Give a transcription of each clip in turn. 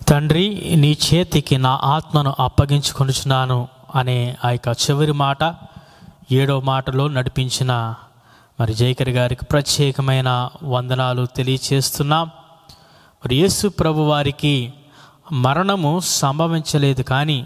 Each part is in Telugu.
తండ్రి నీ చేతికి నా ఆత్మను అప్పగించుకొనుచున్నాను అనే ఆ యొక్క చివరి మాట ఏడో మాటలో నడిపించిన మరి జైకర్ గారికి ప్రత్యేకమైన వందనాలు తెలియచేస్తున్నాం మరి యేసు ప్రభు వారికి మరణము సంభవించలేదు కానీ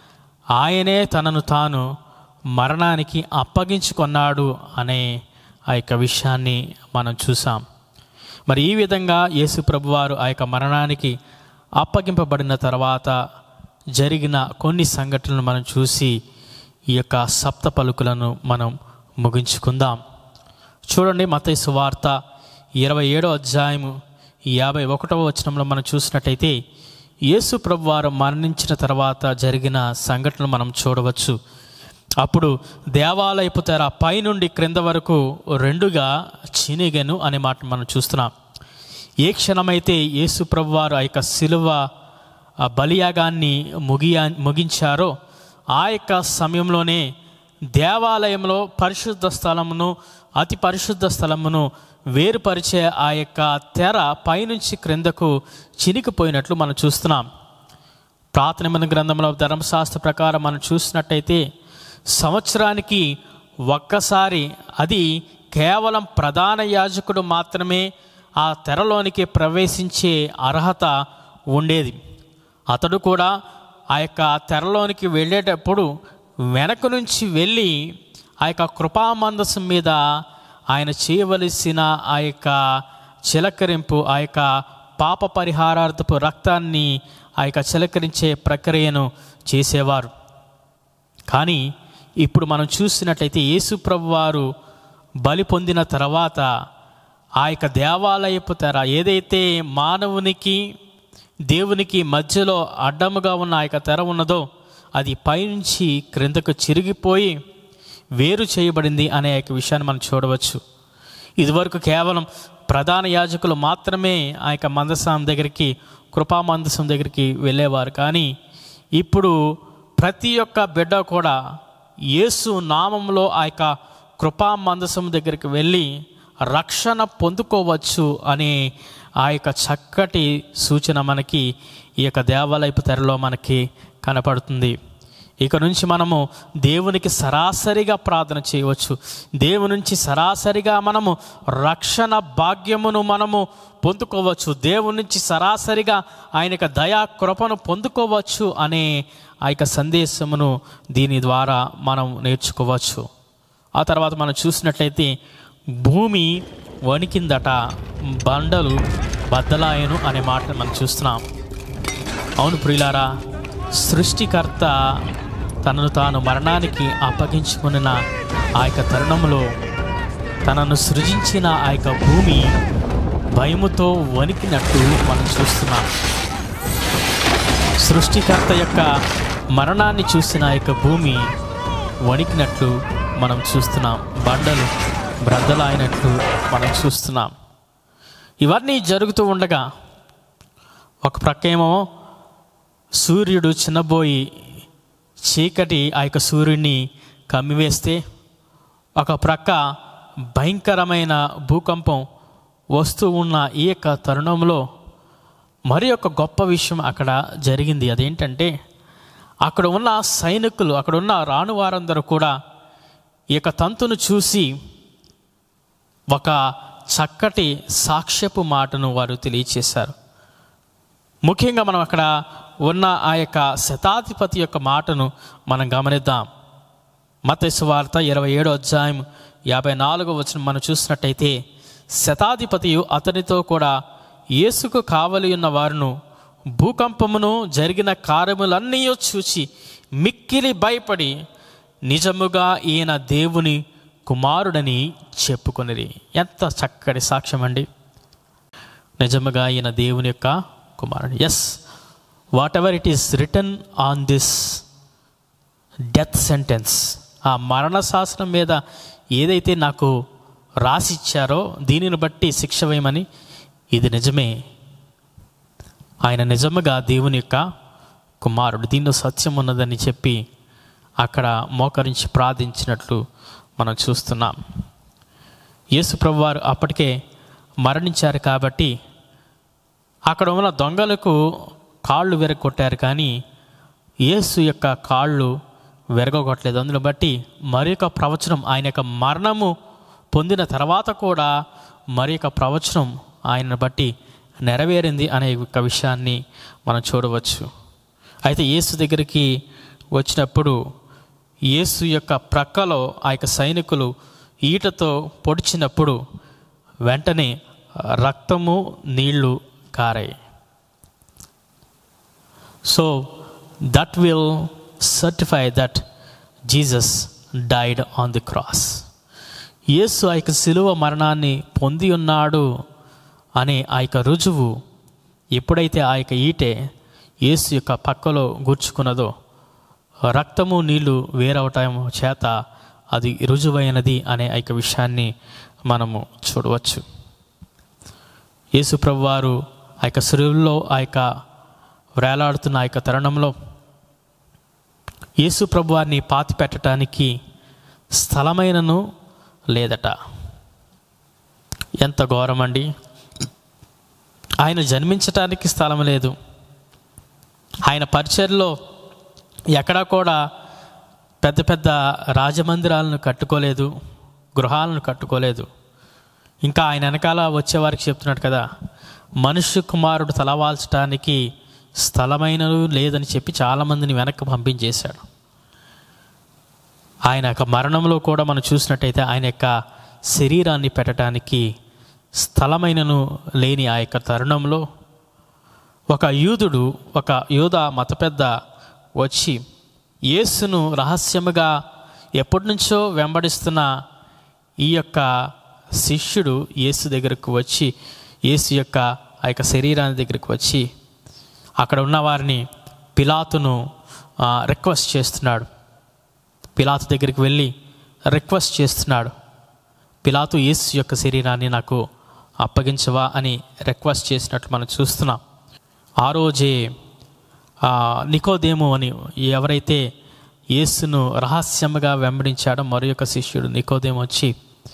ఆయనే తనను తాను మరణానికి అప్పగించుకున్నాడు అనే ఆ యొక్క విషయాన్ని మనం చూసాం మరి ఈ విధంగా యేసు ప్రభువారు ఆ యొక్క మరణానికి అప్పగింపబడిన తర్వాత జరిగిన కొన్ని సంఘటనలు మనం చూసి ఈ యొక్క సప్త పలుకులను మనం ముగించుకుందాం చూడండి మతయి సువార్త ఇరవై ఏడో అధ్యాయము యాభై ఒకటవ వచనంలో మనం చూసినట్టయితే యేసు ప్రభువారు మరణించిన తర్వాత జరిగిన సంఘటనలు మనం చూడవచ్చు అప్పుడు దేవాలయపు తెర పైనుండి క్రింద వరకు రెండుగా చినిగెను అనే మాట మనం చూస్తున్నాం ఏ క్షణమైతే యేసు ప్రభువారు ఆ యొక్క శిలువ ఆ బలియాగాన్ని ముగియా ముగించారో ఆ యొక్క సమయంలోనే దేవాలయంలో పరిశుద్ధ స్థలమును అతి పరిశుద్ధ స్థలమును వేరుపరిచే ఆ యొక్క తెర పైనుంచి క్రిందకు చినికిపోయినట్లు మనం చూస్తున్నాం ప్రాథమిక గ్రంథంలో ధర్మశాస్త్ర ప్రకారం మనం చూసినట్టయితే సంవత్సరానికి ఒక్కసారి అది కేవలం ప్రధాన యాజకుడు మాత్రమే ఆ తెరలోనికి ప్రవేశించే అర్హత ఉండేది అతడు కూడా ఆ యొక్క తెరలోనికి వెళ్ళేటప్పుడు వెనక నుంచి వెళ్ళి ఆ యొక్క కృపామందసం మీద ఆయన చేయవలసిన ఆ యొక్క చిలకరింపు ఆ యొక్క పాప పరిహారార్థపు రక్తాన్ని ఆ యొక్క చిలకరించే ప్రక్రియను చేసేవారు కానీ ఇప్పుడు మనం చూసినట్లయితే యేసు ప్రభు వారు బలి పొందిన తర్వాత ఆ యొక్క దేవాలయపు తెర ఏదైతే మానవునికి దేవునికి మధ్యలో అడ్డముగా ఉన్న ఆ యొక్క తెర ఉన్నదో అది పైనుంచి క్రిందకు చిరిగిపోయి వేరు చేయబడింది అనే యొక్క విషయాన్ని మనం చూడవచ్చు ఇదివరకు కేవలం ప్రధాన యాజకులు మాత్రమే ఆ యొక్క మందసం దగ్గరికి కృపా మందసం దగ్గరికి వెళ్ళేవారు కానీ ఇప్పుడు ప్రతి ఒక్క బిడ్డ కూడా యేసు నామంలో ఆ యొక్క కృపా మందసం దగ్గరికి వెళ్ళి రక్షణ పొందుకోవచ్చు అనే ఆ యొక్క చక్కటి సూచన మనకి ఈ యొక్క దేవాలయపు తెరలో మనకి కనపడుతుంది ఇక నుంచి మనము దేవునికి సరాసరిగా ప్రార్థన చేయవచ్చు దేవుని నుంచి సరాసరిగా మనము రక్షణ భాగ్యమును మనము పొందుకోవచ్చు దేవుని నుంచి సరాసరిగా ఆయన యొక్క దయా కృపను పొందుకోవచ్చు అనే ఆ యొక్క సందేశమును దీని ద్వారా మనం నేర్చుకోవచ్చు ఆ తర్వాత మనం చూసినట్లయితే భూమి వణికిందట బండలు బద్దలాయను అనే మాటను మనం చూస్తున్నాం అవును ప్రియులారా సృష్టికర్త తనను తాను మరణానికి అప్పగించుకున్న ఆ యొక్క తరుణంలో తనను సృజించిన ఆ యొక్క భూమి భయముతో వణికినట్టు మనం చూస్తున్నాం సృష్టికర్త యొక్క మరణాన్ని చూసిన ఆ యొక్క భూమి వణికినట్లు మనం చూస్తున్నాం బండలు బ్రద్దలాయినట్లు మనం చూస్తున్నాం ఇవన్నీ జరుగుతూ ఉండగా ఒక ప్రక్కేమో సూర్యుడు చిన్నబోయి చీకటి ఆ యొక్క సూర్యుడిని కమ్మివేస్తే ఒక ప్రక్క భయంకరమైన భూకంపం వస్తూ ఉన్న ఈ యొక్క తరుణంలో మరి ఒక గొప్ప విషయం అక్కడ జరిగింది అదేంటంటే అక్కడ ఉన్న సైనికులు అక్కడ ఉన్న రాను వారందరూ కూడా ఈ యొక్క తంతును చూసి ఒక చక్కటి సాక్ష్యపు మాటను వారు తెలియచేశారు ముఖ్యంగా మనం అక్కడ ఉన్న ఆ యొక్క శతాధిపతి యొక్క మాటను మనం గమనిద్దాం మతేసు వార్త ఇరవై ఏడో అధ్యాయం యాభై నాలుగో వచ్చిన మనం చూసినట్టయితే శతాధిపతియు అతనితో కూడా యేసుకు కావలి ఉన్న వారును భూకంపమును జరిగిన కార్యములన్నీ చూచి మిక్కిలి భయపడి నిజముగా ఈయన దేవుని కుమారుడని చెప్పుకొనిరి ఎంత చక్కటి సాక్ష్యం అండి నిజముగా ఈయన దేవుని యొక్క కుమారుడు yes whatever it is return on this death sentence ఆ మరణ శాసనం మీద ఏదైతే నాకు రాసిచ్చారో దీనిని బట్టి శిక్ష వేయమని ఇది నిజమే ఆయన నిజముగా దేవుని యొక్క కుమారుడు దీనిలో సత్యం ఉన్నదని చెప్పి అక్కడ మోకరించి ప్రార్థించినట్లు మనం చూస్తున్నాం యేసు ప్రభువారు అప్పటికే మరణించారు కాబట్టి అక్కడ ఉన్న దొంగలకు కాళ్ళు విరగొట్టారు కానీ యేసు యొక్క కాళ్ళు విరగొట్టలేదు అందులో బట్టి మరి యొక్క ప్రవచనం ఆయన యొక్క మరణము పొందిన తర్వాత కూడా మరి యొక్క ప్రవచనం ఆయనను బట్టి నెరవేరింది అనే ఒక విషయాన్ని మనం చూడవచ్చు అయితే యేసు దగ్గరికి వచ్చినప్పుడు యేసు యొక్క ప్రక్కలో ఆ యొక్క సైనికులు ఈటతో పొడిచినప్పుడు వెంటనే రక్తము నీళ్లు కారాయి so that will certify that Jesus died on the cross యేసు ఆ యొక్క శిలువ మరణాన్ని పొంది ఉన్నాడు అనే ఆ యొక్క రుజువు ఎప్పుడైతే ఆ యొక్క ఈటె యేసు యొక్క పక్కలో గూర్చుకున్నదో రక్తము నీళ్లు వేరవటం చేత అది రుజువైనది అనే ఆ యొక్క విషయాన్ని మనము చూడవచ్చు యేసు ప్రభువారు ఆ యొక్క శిలువలో ఆ యొక్క వేలాడుతున్న ఆ యొక్క తరుణంలో యేసు ప్రభువారిని పాతి పెట్టడానికి స్థలమైనను లేదట ఎంత ఘోరమండి ఆయన జన్మించటానికి స్థలం లేదు ఆయన పరిచయలో ఎక్కడా కూడా పెద్ద పెద్ద రాజమందిరాలను కట్టుకోలేదు గృహాలను కట్టుకోలేదు ఇంకా ఆయన వెనకాల వచ్చేవారికి చెప్తున్నాడు కదా మనుష్య కుమారుడు తలవాల్చడానికి స్థలమైనను లేదని చెప్పి చాలామందిని వెనక్కి పంపించేశాడు ఆయన యొక్క మరణంలో కూడా మనం చూసినట్టయితే ఆయన యొక్క శరీరాన్ని పెట్టడానికి స్థలమైనను లేని ఆ యొక్క తరుణంలో ఒక యూదుడు ఒక యూద మత పెద్ద వచ్చి యేసును రహస్యముగా ఎప్పటి నుంచో వెంబడిస్తున్న ఈ యొక్క శిష్యుడు యేసు దగ్గరకు వచ్చి యేసు యొక్క ఆ యొక్క శరీరాన్ని దగ్గరకు వచ్చి అక్కడ ఉన్న వారిని పిలాతును ఆ, రిక్వెస్ట్ చేస్తున్నాడు పిలాతు దగ్గరికి వెళ్ళి రిక్వెస్ట్ చేస్తున్నాడు పిలాతు యేసు యొక్క శరీరాన్ని నాకు అప్పగించవా అని రిక్వెస్ట్ చేసినట్లు మనం చూస్తున్నాం ఆ రోజే ఆ, నికోదేము అని ఎవరైతే యేసును రహస్యముగా వెంబడించాడో మరి యొక్క శిష్యుడు నికోదేము వచ్చి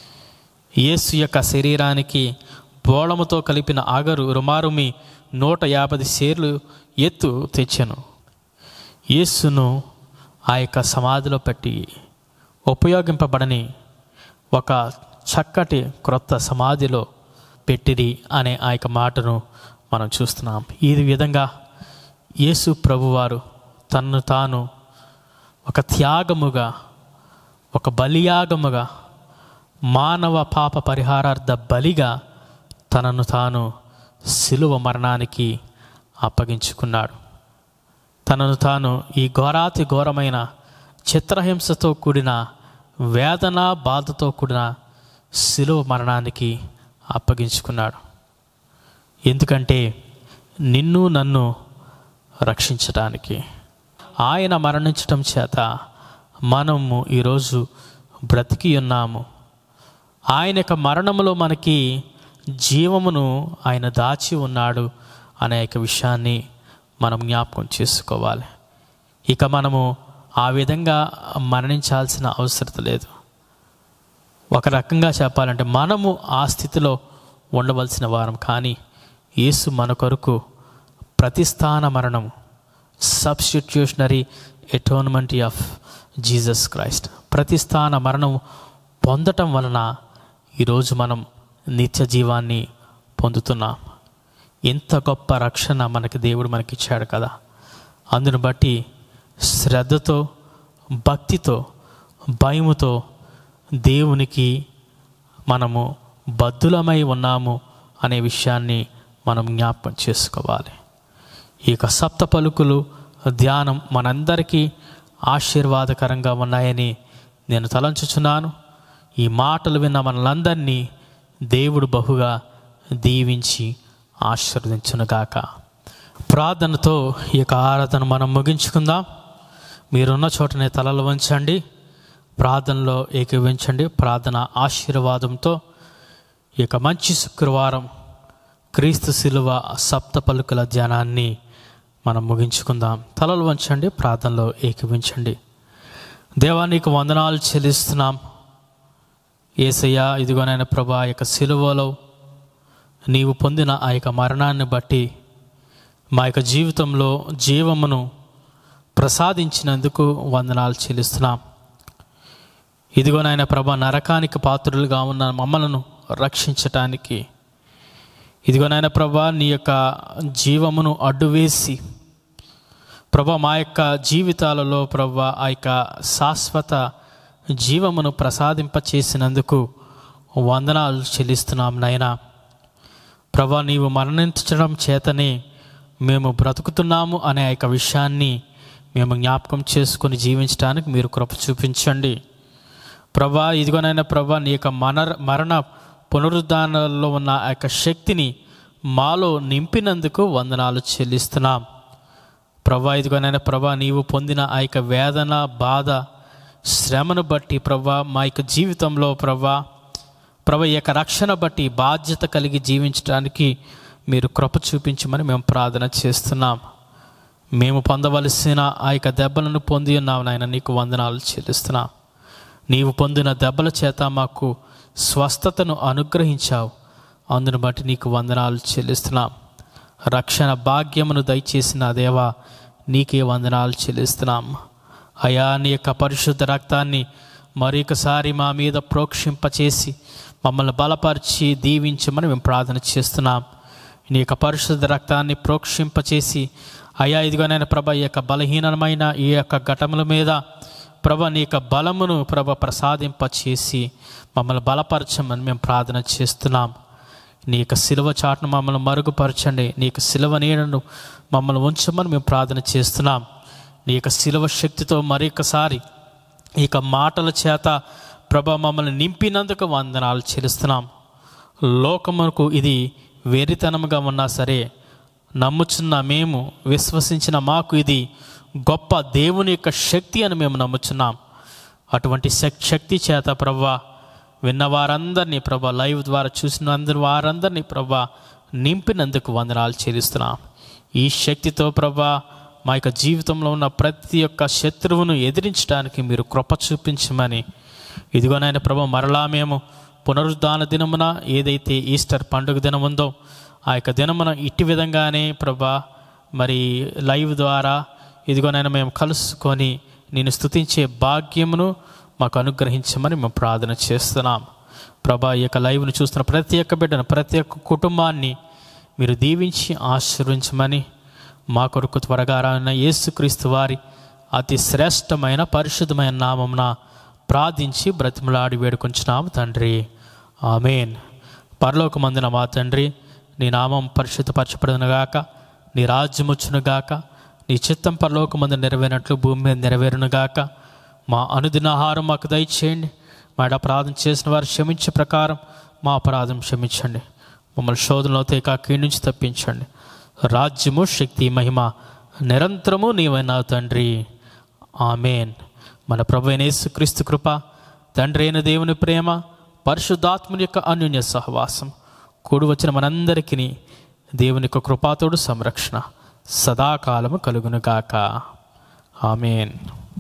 యేసు యొక్క శరీరానికి బోళముతో కలిపిన ఆగరు రుమారుమి నూట యాభై షేర్లు ఎత్తు తెచ్చాను యేసును ఆ యొక్క సమాధిలో పెట్టి ఉపయోగింపబడని ఒక చక్కటి క్రొత్త సమాధిలో పెట్టిరి అనే ఆ యొక్క మాటను మనం చూస్తున్నాం ఈ విధంగా యేసు ప్రభువారు తన్ను తాను ఒక త్యాగముగా ఒక బలియాగముగా మానవ పాప పరిహారార్థ బలిగా తనను తాను శిలువ మరణానికి అప్పగించుకున్నాడు తనను తాను ఈ ఘోరాతి ఘోరమైన చిత్రహింసతో కూడిన వేదన బాధతో కూడిన శిలువ మరణానికి అప్పగించుకున్నాడు ఎందుకంటే నిన్ను నన్ను రక్షించడానికి ఆయన మరణించటం చేత మనము ఈరోజు బ్రతికి ఉన్నాము ఆయన యొక్క మరణములో మనకి జీవమును ఆయన దాచి ఉన్నాడు అనే యొక్క విషయాన్ని మనం జ్ఞాపకం చేసుకోవాలి ఇక మనము ఆ విధంగా మరణించాల్సిన అవసరం లేదు ఒక రకంగా చెప్పాలంటే మనము ఆ స్థితిలో ఉండవలసిన వారం కానీ యేసు మన కొరకు ప్రతిస్థాన మరణం substitutionary atonement of Jesus Christ ప్రతిస్థాన మరణం పొందటం వలన ఈరోజు మనం నిత్య జీవాన్ని పొందుతున్నాం ఎంత గొప్ప రక్షణ మనకి దేవుడు మనకిచ్చాడు కదా అందును బట్టి శ్రద్ధతో భక్తితో భయముతో దేవునికి మనము బద్దులమై ఉన్నాము అనే విషయాన్ని మనం జ్ఞాపకం చేసుకోవాలి ఈ యొక్క సప్త పలుకులు ధ్యానం మనందరికీ ఆశీర్వాదకరంగా ఉన్నాయని నేను తలంచుచున్నాను ఈ మాటలు విన్న మనలందరినీ దేవుడు బహుగా దీవించి ఆశీర్వదించునుగాక ప్రార్థనతో ఈ యొక్క ఆరాధన మనం ముగించుకుందాం మీరున్న చోటనే తలలు వంచండి ప్రార్థనలో ఏకీవించండి ప్రార్థన ఆశీర్వాదంతో ఈ యొక్క మంచి శుక్రవారం క్రీస్తు శిలువ సప్త పలుకుల ధ్యానాన్ని మనం ముగించుకుందాం తలలు వంచండి ప్రార్థనలో ఏకీవించండి దేవా నీకు వందనాలు చెల్లిస్తున్నాం ఏసయ్య ఇదిగోనైనా ప్రభా ఆ యొక్క శిలువలో నీవు పొందిన ఆ యొక్క మరణాన్ని బట్టి మా యొక్క జీవితంలో జీవమును ప్రసాదించినందుకు వందనాలు చెల్లిస్తున్నాం ఇదిగో నాయన ప్రభా నరకానికి పాత్రులుగా ఉన్న మమ్మలను రక్షించటానికి ఇదిగో నాయన ప్రభా నీ యొక్క జీవమును అడ్డువేసి ప్రభా మా యొక్క జీవితాలలో ప్రభా ఆ యొక్క శాశ్వత జీవమును ప్రసాదింప చేసినందుకు వందనాలు చెల్లిస్తున్నాం నాయనా ప్రభా నీవు మరణించడం చేతనే మేము బ్రతుకుతున్నాము అనే ఆ యొక్క విషయాన్ని మేము జ్ఞాపకం చేసుకొని జీవించడానికి మీరు కృప చూపించండి ప్రభా ఇదిగోనైనా ప్రభా నీ యొక్క మన మరణ పునరుద్ధానాల్లో ఉన్న ఆ యొక్క శక్తిని మాలో నింపినందుకు వందనాలు చెల్లిస్తున్నాం ప్రభా ఇదిగోనైనా ప్రభా నీవు పొందిన ఆ యొక్క వేదన బాధ శ్రమను బట్టి ప్రభా మా యొక్క జీవితంలో ప్రభా ప్రభు ఈ యొక్క రక్షణ బట్టి బాధ్యత కలిగి జీవించడానికి మీరు కృప చూపించమని మేము ప్రార్థన చేస్తున్నాం మేము పొందవలసిన ఆ యొక్క దెబ్బలను పొంది ఉన్నాం నాయన నీకు వందనాలు చెల్లిస్తున్నాం నీవు పొందిన దెబ్బల చేత మాకు స్వస్థతను అనుగ్రహించావు అందును బట్టి నీకు వందనాలు చెల్లిస్తున్నాం రక్షణ భాగ్యమును దయచేసిన దేవా నీకే వందనాలు చెల్లిస్తున్నాం అయా నీ యొక్క పరిశుద్ధ రక్తాన్ని మరొకసారి మా మీద ప్రోక్షింపచేసి మమ్మల్ని బలపరిచి దీవించమని మేము ప్రార్థన చేస్తున్నాం నీ యొక్క పరిశుద్ధ రక్తాన్ని ప్రోక్షింపచేసి అయా ఇదిగోనైనా ప్రభ ఈ యొక్క బలహీనమైన ఈ యొక్క ఘటముల మీద ప్రభ నీ యొక్క బలమును ప్రభ ప్రసాదింపచేసి మమ్మల్ని బలపరచమని మేము ప్రార్థన చేస్తున్నాం నీ యొక్క సిలువ చాటును మమ్మల్ని మరుగుపరచండి నీ యొక్క సిలువ నీడను మమ్మల్ని ఉంచమని మేము ప్రార్థన చేస్తున్నాం నీ యొక్క సిలువ శక్తితో మరొకసారి ఈ యొక్క మాటల చేత ప్రభ మమ్మల్ని నింపినందుకు వందనాలు చెల్లిస్తున్నాం లోకమునకు ఇది వెరితనముగా ఉన్నా సరే నమ్ముచున్న మేము విశ్వసించిన మాకు ఇది గొప్ప దేవుని యొక్క శక్తి అని మేము నమ్ముచున్నాం అటువంటి శక్- శక్తి చేత ప్రభా విన్న వారందరినీ ప్రభా లైవ్ ద్వారా చూసిన అందరు వారందరినీ ప్రభా నింపినందుకు వందనాలు చెల్లిస్తున్నాం ఈ శక్తితో ప్రభా మా యొక్క జీవితంలో ఉన్న ప్రతి ఒక్క శత్రువును ఎదిరించడానికి మీరు కృప చూపించమని ఇదిగోనైనా ప్రభా మరలా మేము పునరుద్ధాన దినమున ఏదైతే ఈస్టర్ పండుగ దినం ఉందో ఆ యొక్క దినమున ఇట్టి విధంగానే ప్రభా మరి లైవ్ ద్వారా ఇదిగోనైనా మేము కలుసుకొని నేను స్తుతించే భాగ్యమును మాకు అనుగ్రహించమని మేము ప్రార్థన చేస్తున్నాం ప్రభా ఈ యొక్క లైవ్ను చూస్తున్న ప్రతి ఒక్క బిడ్డను ప్రతి ఒక్క కుటుంబాన్ని మీరు దీవించి ఆశీర్వించమని మా కొరకు త్వరగా రానున్న యేసుక్రీస్తు వారి అతి శ్రేష్టమైన పరిశుద్ధమైన నామమున ప్రార్థించి బ్రతిమలాడి వేడుకొంచున్నాము తండ్రి ఆమెన్ పరలోకమందున మా తండ్రి నీ నామం పరిశుద్ధపరచబడునుగాక నీ రాజ్యం వచ్చునుగాక నీ చిత్తం పరలోకమందు నెరవేరినట్లు భూమి మీద నెరవేరునుగాక మా అనుదిన ఆహారం మాకు దయచేయండి మా అపరాధం చేసిన వారు క్షమించే ప్రకారం మా అపరాధం క్షమించండి మమ్మల్ని శోధనలో తేకా కీడి నుంచి తప్పించండి రాజ్యము శక్తి మహిమ నిరంతరము నీవైనా తండ్రి ఆమెన్ మన ప్రభు అయిన యేసుక్రీస్తు కృప తండ్రి అయిన దేవుని ప్రేమ పరిశుద్ధాత్ముని యొక్క అన్యోన్య సహవాసం కూడి వచ్చిన మనందరికీ దేవుని యొక్క కృపాతోడు సంరక్షణ సదాకాలము కలుగునుగాక ఆమెన్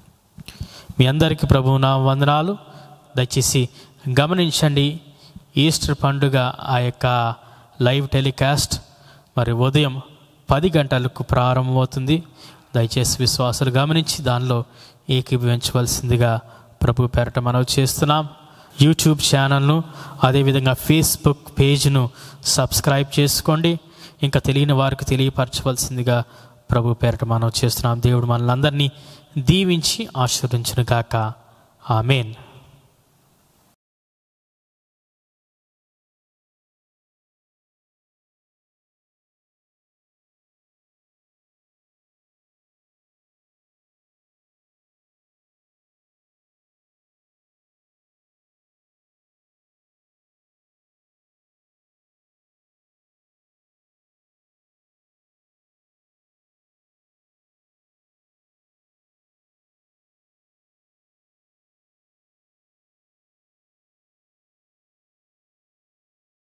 మీ అందరికీ ప్రభువు నా వందనాలు దయచేసి గమనించండి ఈస్టర్ పండుగ ఆ యొక్క లైవ్ టెలికాస్ట్ మరి ఉదయం పది గంటలకు ప్రారంభమవుతుంది దయచేసి విశ్వాసాలు గమనించి దానిలో ఏకీభవించవలసిందిగా ప్రభు పేరట మనవి చేస్తున్నాం యూట్యూబ్ ఛానల్ను అదేవిధంగా ఫేస్బుక్ పేజ్ను సబ్స్క్రైబ్ చేసుకోండి ఇంకా తెలియని వారికి తెలియపరచవలసిందిగా ప్రభు పేరట మనం చేస్తున్నాం దేవుడు మనల్ని అందరినీ దీవించి ఆశీర్వించును గాక ఆమెన్